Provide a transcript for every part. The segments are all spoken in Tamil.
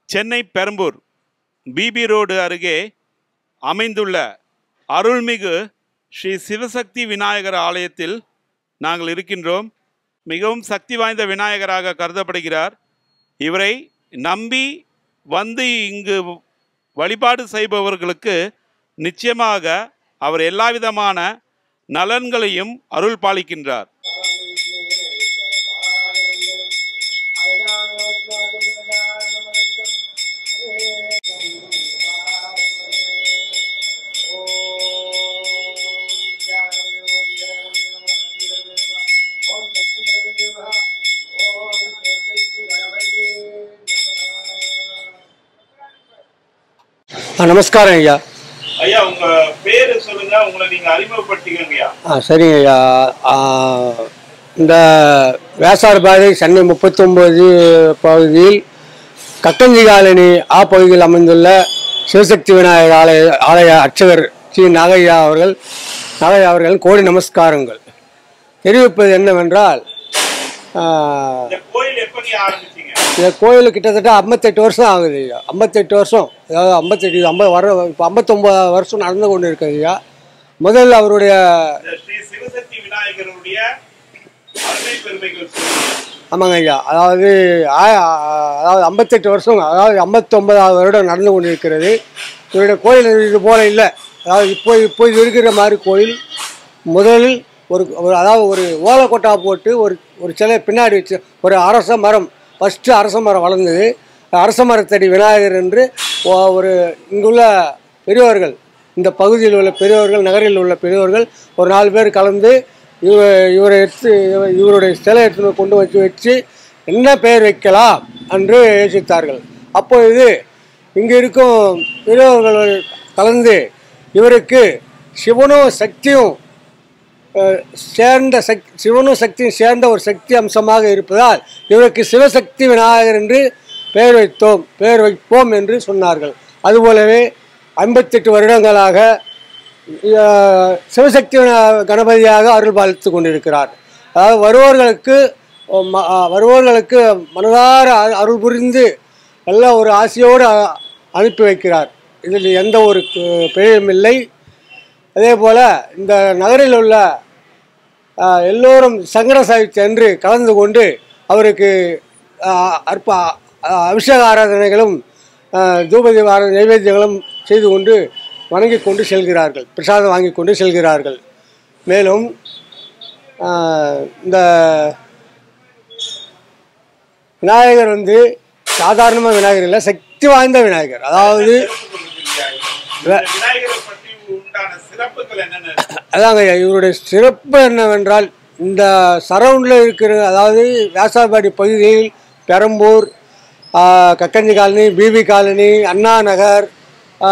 சென்னை பெரம்பூர் பிபி ரோடு அருகே அமைந்துள்ள அருள்மிகு ஸ்ரீ சிவசக்தி விநாயகர் ஆலயத்தில் நாங்கள் இருக்கின்றோம் மிகவும் சக்தி வாய்ந்த விநாயகராக கருதப்படுகிறார் இவரை நம்பி வந்து இங்கு வழிபாடு செய்பவர்களுக்கு நிச்சயமாக அவர் எல்லாவிதமான நலன்களையும் அருள் பாலிக்கின்றார் ஆ, நமஸ்காரம் ஐயா ஐயா உங்க பேரு சொல்லுங்க உங்களை நீங்க அறிமுகப்படுத்திக்கங்கய்யா ஆ சரிங்க ஐயா ஆ, இந்த வேசார் பாதை சென்னை முப்பத்தொம்போது பகுதியில் கக்கஞ்சி காலனி ஆ பகுதியில் அமைந்துள்ள சிவசக்தி விநாயகர் ஆலய ஆலய அர்ச்சகர் ஸ்ரீ நாகையா அவர்கள் நாகையா அவர்கள் கோடி நமஸ்காரங்கள் தெரிவிப்பது என்னவென்றால் ஆ, இந்த கோயில் எப்ப நீ ஆரம்பிச்சீங்க இந்த கோயில் கிட்டத்தட்ட ஐம்பத்தெட்டு வருஷம் ஆகுது ஐயா ஐம்பத்தெட்டு வருஷம் அதாவது ஐம்பத்தெட்டு ஐம்பது வர இப்போ ஐம்பத்தொம்பது வருஷம் நடந்து கொண்டு இருக்குது ஐயா முதல்ல அவருடைய இந்த ஸ்ரீ சிவசக்தி விநாயகருடைய அருமை பெருமைகள் சொல்லுங்க ஆமாங்க ஐயா அதாவது ஆ- ஆ- அதாவது ஐம்பத்தெட்டு வருஷம் அதாவது ஐம்பத்தொன்பதாவது வருடம் நடந்து கொண்டு இருக்கிறது இவருடைய கோயில் இது போல இல்லை அதாவது இப்போ இப்போ இது இருக்கிற மாதிரி கோயில் முதலில் ஒரு ஒரு அதாவது ஒரு ஓலைக்கொட்டா போட்டு ஒரு ஒரு சிலை பின்னாடி வச்சு ஒரு அரச மரம் ஃபஸ்ட்டு அரச மரம் வளர்ந்தது அரச மரத்தடி விநாயகர் என்று ஒ- ஒரு இங்குள்ள பெரியவர்கள் இந்த பகுதியில் உள்ள பெரியவர்கள் நகரில் உள்ள பெரியவர்கள் ஒரு நாலு பேர் கலந்து இவ இவரை எடுத்து இவ- இவருடைய சிலை எடுத்து கொண்டு வச்சு வச்சு என்ன பெயர் வைக்கலாம் என்று யோசித்தார்கள் அப்பொழுது இங்கு இருக்கும் பெரியவர்கள் கலந்து இவருக்கு சிவனும் சக்தியும் அஹ், சேர்ந்த சக் சிவனும் சக்தியும் சேர்ந்த ஒரு சக்தி அம்சமாக இருப்பதால் இவருக்கு சிவசக்தி விநாயகர் என்று பெயர் வைத்தோம் பெயர் வைப்போம் என்று சொன்னார்கள் அதுபோலவே ஐம்பத்தெட்டு வருடங்களாக அஹ், சிவசக்தி விநா- கணபதியாக அருள் பாலித்து கொண்டிருக்கிறார் அதாவது வருவோர்களுக்கு அஹ், ம- அஹ், வருவோர்களுக்கு மனதார அ- அருள் புரிந்து நல்ல ஒரு ஆசையோடு அ- அனுப்பி வைக்கிறார் இதில் எந்த ஒரு கு- பிழையும் இல்லை அதே போல் இந்த நகரில் உள்ள ஆஹ், எல்லோரும் சங்கட சாகித்ய அன்று கலந்து கொண்டு அவருக்கு ஆஹ், அற்ப ஆஹ், அபிஷேக ஆராதனைகளும் ஆஹ், தூபதீப ஆரா நைவேத்தியங்களும் செய்து கொண்டு வணங்கி கொண்டு செல்கிறார்கள் பிரசாதம் வாங்கி கொண்டு செல்கிறார்கள் மேலும் ஆஹ், இந்த விநாயகர் வந்து சாதாரணமாக விநாயகர் இல்லை சக்தி வாய்ந்த விநாயகர் அதாவது இந்த விநாயகரை பற்றி உண்டான சிறப்புகள் என்னென்ன இருக்கு? அதாங்க ஐயா, இவருடைய சிறப்பு என்னவென்றால் இந்த சரவுண்டில் இருக்கிற அதாவது வியாசாபாடி பகுதியில் பெரம்பூர் ஆ, Kakkanji colony BB colony Anna Nagar ஆ,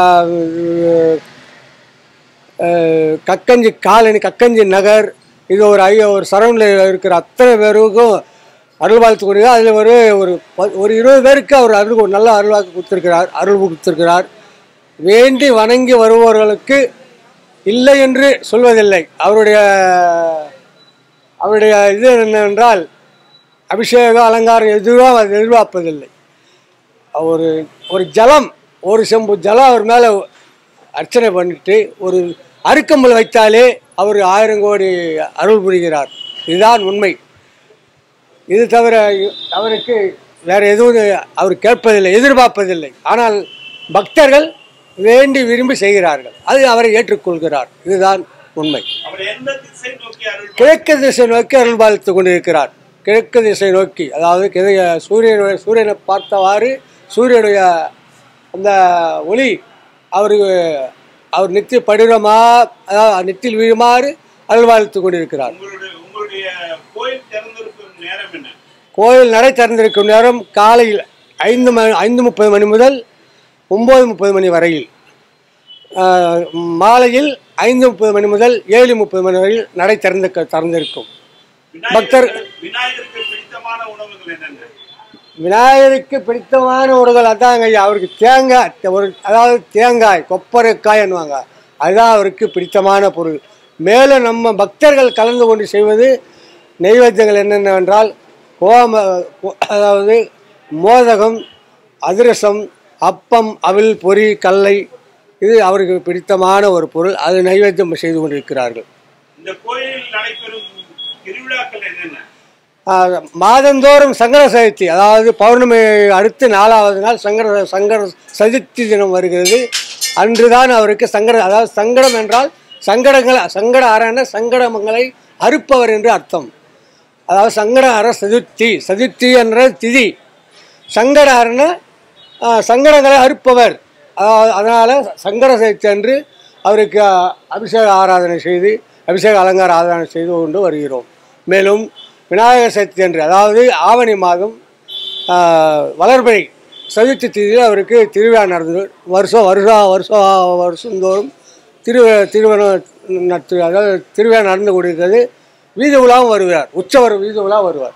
அஹ், கக்கஞ்சி காலனி கக்கஞ்சி நகர் இது ஒரு ஐயா ஒரு சரவுண்டில் இருக்கிற அத்தனை பேருக்கும் அருள் வாழ்த்து கொடுங்க அதில் ஒரு ஒரு ப- ஒரு இருபது பேருக்கு அவர் அருள் ஒரு நல்ல அருள்வாக்கு கொடுத்துருக்கிறார் அருள் கொடுத்துருக்கிறார் வேண்டி வணங்கி வருபவர்களுக்கு இல்லை என்று சொல்வதில்லை அவருடைய அவருடைய இது என்னவென்றால் அபிஷேகம் அலங்காரம் எதுவும் அது எதிர்பார்ப்பதில்லை ஒரு ஒரு ஜலம் ஒரு செம்பு ஜலம் அவர் மேலே அர்ச்சனை பண்ணிட்டு ஒரு அருக்கம்பல் வைத்தாலே அவர் ஆயிரம் கோடி அருள் புரிகிறார் இதுதான் உண்மை இது தவிர அவருக்கு வேற எதுவும் அவர் கேட்பதில்லை எதிர்பார்ப்பதில்லை ஆனால் பக்தர்கள் வேண்டி விரும்பி செய்கிறார்கள் அது அவரை ஏற்றுக்கொள்கிறார் இதுதான் உண்மை அவர் எந்த திசை நோக்கி அருள் கிழக்கு திசை நோக்கி அருள் பாலித்து கொண்டிருக்கிறார் கிழக்கு திசை நோக்கி அதாவது கிழ சூரியனுடைய சூரியனை பார்த்தவாறு சூரியனுடைய அந்த ஒளி அவருக்கு அவர் நித்திய படிரமா அதாவது நெற்றில் வீழுமாறு அருள் பாலித்து கொண்டிருக்கிறார் உங்களுடைய உங்களுடைய கோயில் திறந்திருக்கும் நேரம் என்ன கோயில் நடை திறந்திருக்கும் நேரம் காலையில் ஐந்து மணி ஐந்து முப்பது மணி முதல் ஒம்பது முப்பது மணி வரையில் ஆஹ், மாலையில் ஐந்து முப்பது மணி முதல் ஏழு முப்பது மணி வரையில் நடை திறந்து திறந்திருக்கும் பக்தர் விநாயகருக்கு விநாயகருக்கு பிடித்தமான உணவுகள் என்னென்ன விநாயகருக்கு பிடித்தமான உணவுகள் அதாங்க ஐயா அவருக்கு தேங்காய் ஒரு அதாவது தேங்காய் கொப்பரைக்காய் என்னுவாங்க அதுதான் அவருக்கு பிடித்தமான பொருள் மேலும் நம்ம பக்தர்கள் கலந்து கொண்டு செய்வது நைவேத்தியங்கள் என்னென்னவென்றால் கோம கோ- அதாவது மோதகம் அதிரசம் அப்பம் அவில் பொரி கடலை இது அவருக்கு பிடித்தமான ஒரு பொருள் அது நைவேத்தியம் செய்து கொண்டிருக்கிறார்கள் இந்த கோயிலில் நடைபெறும் திருவிழாக்கள் என்னென்ன ஆஹ், மாதந்தோறும் சங்கர சதுர்த்தி அதாவது பௌர்ணமி அடுத்து நாலாவது நாள் சங்கர சங்கர சதுர்த்தி தினம் வருகிறது அன்றுதான் அவருக்கு சங்கர அதாவது சங்கடம் என்றால் சங்கடங்கள் சங்கட அரண சங்கடங்களை அறுப்பவர் என்று அர்த்தம் அதாவது சங்கட அற சதுர்த்தி சதுர்த்தி என்ற திதி சங்கட அரண ஆஹ், சங்கடங்களை அறுப்பவர் அதாவது அதனால் சங்கட சதுர்த்தி அன்று அவருக்கு ஆஹ், அபிஷேக ஆராதனை செய்து அபிஷேக அலங்கார ஆராதனை செய்து கொண்டு வருகிறோம் மேலும் விநாயகர் சதுர்த்தி அன்று அதாவது ஆவணி மாதம் ஆஹ், வளர்பிறை சதுர்த்தி திதியில் அவருக்கு திருவிழா நடந்தது வருஷம் வருஷம் வருஷம் வருஷந்தோறும் திரு திருவண்ண நட்டு அதாவது திருவிழா நடந்து கொண்டிருக்கிறது வீதி உலாவும் வருவார் உற்சவர் வீதி உலா வருவார்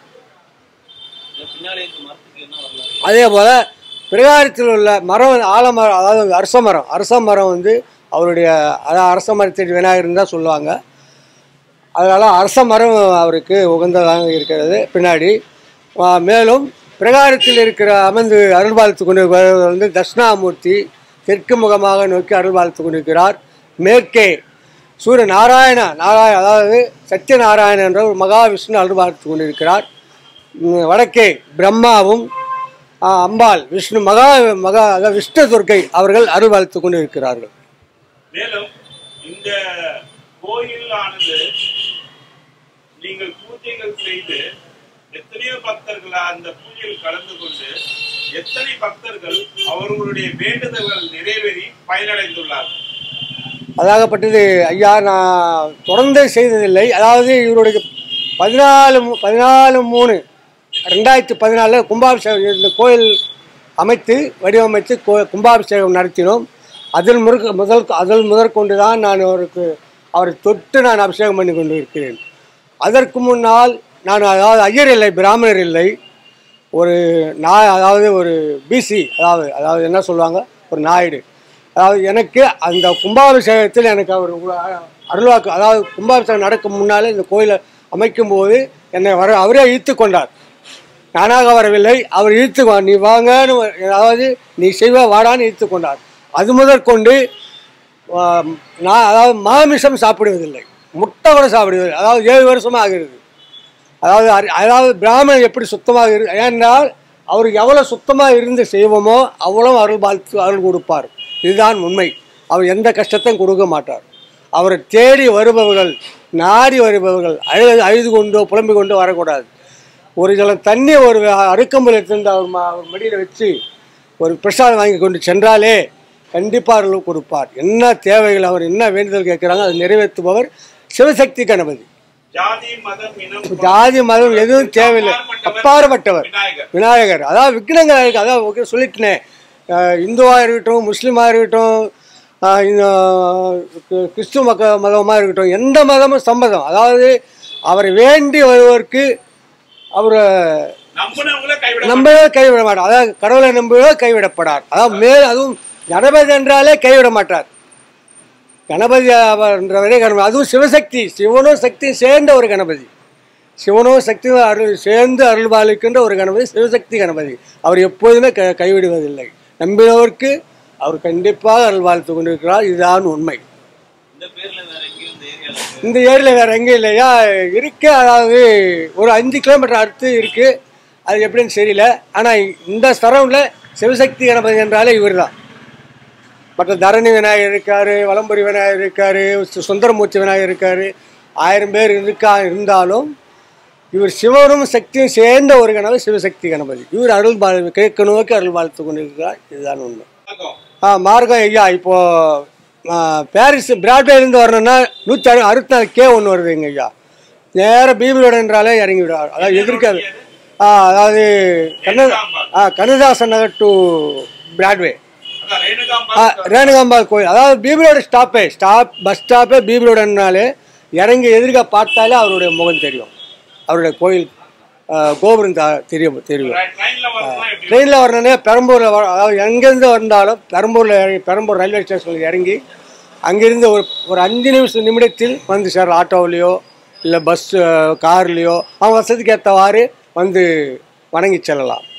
அதே போல் பிரகாரத்தில் உள்ள மரம் ஆலமரம் அதாவது அரச மரம் அரச மரம் வந்து அவருடைய அதாவது அரச மரத்தின் விநாயகர்னு தான் சொல்லுவாங்க அதனால் அரச மரம் அவருக்கு உகந்ததாக இருக்கிறது பின்னாடி ஆ, மேலும் பிரகாரத்தில் இருக்கிற அமர்ந்து அருள்பாலித்து கொண்டு வருபவர் வந்து தட்சிணாமூர்த்தி தெற்கு முகமாக நோக்கி அருள்பாலித்து கொண்டிருக்கிறார் மேற்கே சூரிய நாராயண நாராயண அதாவது சத்யநாராயணன் என்ற ஒரு மகாவிஷ்ணு அருள்பாலித்து கொண்டிருக்கிறார் ம், வடக்கே பிரம்மாவும் ஆ, அம்பாள் விஷ்ணு மகா மகா அதாவது விஷ்ணு துர்க்கை அவர்கள் அருள்பாலித்து கொண்டிருக்கிறார்கள் மேலும் இந்த கோயிலானது நீங்கள் பூஜைகள் செய்து எத்தனையோ பக்தர்கள் அந்த பூஜையில் கலந்து கொண்டு எத்தனை பக்தர்கள் அவர்களுடைய வேண்டுதல்கள் நிறைவேறி பயனடைந்துள்ளார்கள் அதாகப்பட்டது ஐயா நான் தொடர்ந்து செய்ததில்லை அதாவது இவருடைய பதினாலு மூ- பதினாலு மூணு ரெண்டாயிரத்தி பதினாலில் கும்பாபிஷேகம் இந்த கோயில் அமைத்து வடிவமைத்து கோ கும்பாபிஷேகம் நடத்தினோம் அதில் முறுக்கு முதல் அதில் முதற்கொண்டு தான் நான் அவருக்கு அவரை தொட்டு நான் அபிஷேகம் பண்ணி கொண்டு இருக்கிறேன் அதற்கு முன்னால் நான் அதாவது ஐயர் இல்லை பிராமணர் இல்லை ஒரு நாய் அதாவது ஒரு பிசி அதாவது அதாவது என்ன சொல்லுவாங்க ஒரு நாயுடு அதாவது எனக்கு அந்த கும்பாபிஷேகத்தில் எனக்கு அவர் உ- அருள்வாக்கு அதாவது கும்பாபிஷேகம் நடக்கும் முன்னாலே இந்த கோயிலை அமைக்கும் போது என்னை வர அவரே ஈர்த்து கொண்டார் நானாக வரவில்லை அவர் ஈர்த்து கொ- நீ வாங்கன்னு அதாவது நீ செய்வ வாடான்னு ஈர்த்து கொண்டார் அது முதற்கொண்டு ஆ, நான் அதாவது மாமிசம் சாப்பிடுவதில்லை முட்டை கூட சாப்பிடுவதில்லை அதாவது ஏழு வருஷமாக ஆகிறது அதாவது அரி- அதாவது பிராமணன் எப்படி சுத்தமாக இரு ஏனென்றால் அவருக்கு எவ்வளோ சுத்தமாக இருந்து செய்வோமோ அவ்வளோ அருள் வாழ்த்து அருள் கொடுப்பார் இதுதான் உண்மை அவர் எந்த கஷ்டத்தையும் கொடுக்க மாட்டார் அவரை தேடி வருபவர்கள் நாடி வருபவர்கள் அழுது அழுது கொண்டோ புலம்பிக் கொண்டோ வரக்கூடாது ஒரு சில தண்ணி ஒரு அருக்கம்புல் எடுத்து அவர் ம- அவர் மடியில் வச்சு ஒரு பிரசாதம் வாங்கி கொண்டு சென்றாலே கண்டிப்பாக அருள் கொடுப்பார் என்ன தேவைகள் அவர் என்ன வேண்டுதல் கேட்குறாங்க அதை நிறைவேற்றுபவர் சிவசக்தி கணபதி ஜாதி மதம் இனம் ஜாதி மதம் எதுவும் தேவையில்லை அப்பாற்பட்டவர் விநாயகர் விநாயகர் அதாவது விக்னங்கள் இருக்கு அதான் ஓகே சொல்லிட்டேனே அஹ் இந்துவாக இருக்கட்டும் முஸ்லீமாக இருக்கட்டும் அஹ் இந்த கி- கிறிஸ்துவ மக்க மதமாக இருக்கட்டும் எந்த மதமும் சம்மதம் அதாவது அவரை வேண்டி வருவதற்கு அவர் நம்பினவங்கள கைவிட நம்பவே கைவிட மாட்டார் அதாவது கடவுளை நம்பவே கைவிடப்படார் அதாவது மேல் அதுவும் கணபதி என்றாலே கைவிட மாட்டார் கணபதி என்றவரே கணபதி அதுவும் சிவசக்தி சிவனும் சக்தியும் சேர்ந்த ஒரு கணபதி சிவனும் சக்தியும் அருள் சேர்ந்து அருள் பாலிக்கின்ற ஒரு கணபதி சிவசக்தி கணபதி அவர் எப்போதுமே க கைவிடுவதில்லை நம்பினவருக்கு அவர் கண்டிப்பாக அருள் வாழ்த்து கொண்டிருக்கிறார் இதுதான் உண்மை இந்த ஏரியில் வேற எங்கேயும் இல்லையா இருக்கு அதாவது ஒரு அஞ்சு கிலோமீட்டர் அடுத்து இருக்கு அது எப்படின்னு தெரியல ஆனால் இந்த சரௌண்டில் சிவசக்தி கணபதி என்றாலே இவர் தான் மற்ற தரணி விநாயகர் இருக்காரு வலம்புரி விநாயகர் இருக்காரு சு- சுந்தரமூர்த்தி விநாயகர் இருக்காரு ஆயிரம் பேர் இருக்கா இருந்தாலும் இவர் சிவனும் சக்தியும் சேர்ந்த ஒரு கணபதி சிவசக்தி கணபதி இவர் அருள் பால் கிழக்கு நோக்கி அருள் வாழ்த்து கொண்டிருக்கிறார் இதுதான் உண்மை வணக்கம். ஆ மார்க்கம் ஐயா இப்போ ஆ, பாரிஸ் பிராட்வேலேருந்து வரணும்னா நூற்றி அறு அறுபத்தி நாலு கே ஒன்று வருதுங்க ஐயா நேராக பீபிளோடன்றாலே இறங்கி விடுவார் அதாவது எதிர்க்காது ஆ அதாவது கண்ண ஆ கண்ணதாசன் நகர் டு பிராட்வே அதான் ரேணுகாம்பா ஆ ரேணுகாம்பாள் கோயில் அதாவது பீபிளோட ஸ்டாப்பே ஸ்டாப் பஸ் ஸ்டாப்பே பீபிளோடனாலே இறங்கி எதிர்க்க பார்த்தாலே அவருடைய முகம் தெரியும் அவருடைய கோயில் ஆ, கோபுரம் த- தெரியும் தெரியும் ட்ரெயின்ல வரணும்னா எப்படி ட்ரெயினில் வரணுன்னே பெரம்பூரில் வர அதாவது எங்கேருந்து வந்தாலும் பெரம்பூரில் இறங்கி பெரம்பூர் ரயில்வே ஸ்டேஷனில் இறங்கி அங்கிருந்து ஒரு ஒரு அஞ்சு நிமிஷம் நிமிடத்தில் வந்து சார் ஆட்டோவிலையோ இல்லை பஸ் கார்லேயோ அவங்க வசதிக்கு ஏற்றவாறு வந்து வணங்கி செல்லலாம்